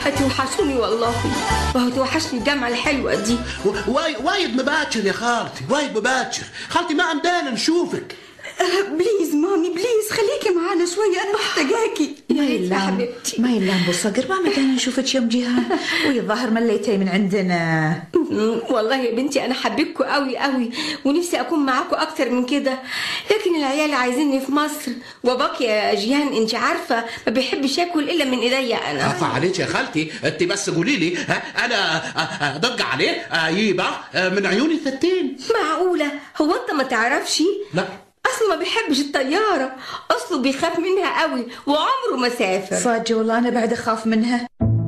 هتوحشوني والله وهتوحشني الجامعة الحلوة دي و- واي- وايد مباشر يا خالتي وايد مباشر خالتي ما عندنا نشوفك آه، بليز مامي بليز خليكي معانا شوية أنا محتاجاكي ما يا ريت يا يلام حبيبتي ما يلام بالصقر ما متى نشوفك يوم جهة ويظهر مليتي من عندنا مم، والله يا بنتي انا حبيتكوا قوي قوي ونفسي اكون معاكوا اكتر من كده لكن العيال عايزيني في مصر وباك يا جيهان انت عارفه ما بيحبش ياكل الا من ايديا انا عفا عليك يا خالتي انت بس قولي لي ها، انا آه، ادق عليه اجيبه آه، من عيوني الثتين معقوله هو انت ما تعرفش لا اصله ما بيحبش الطياره اصله بيخاف منها قوي وعمره ما سافر صاج والله أنا بعد أخاف منها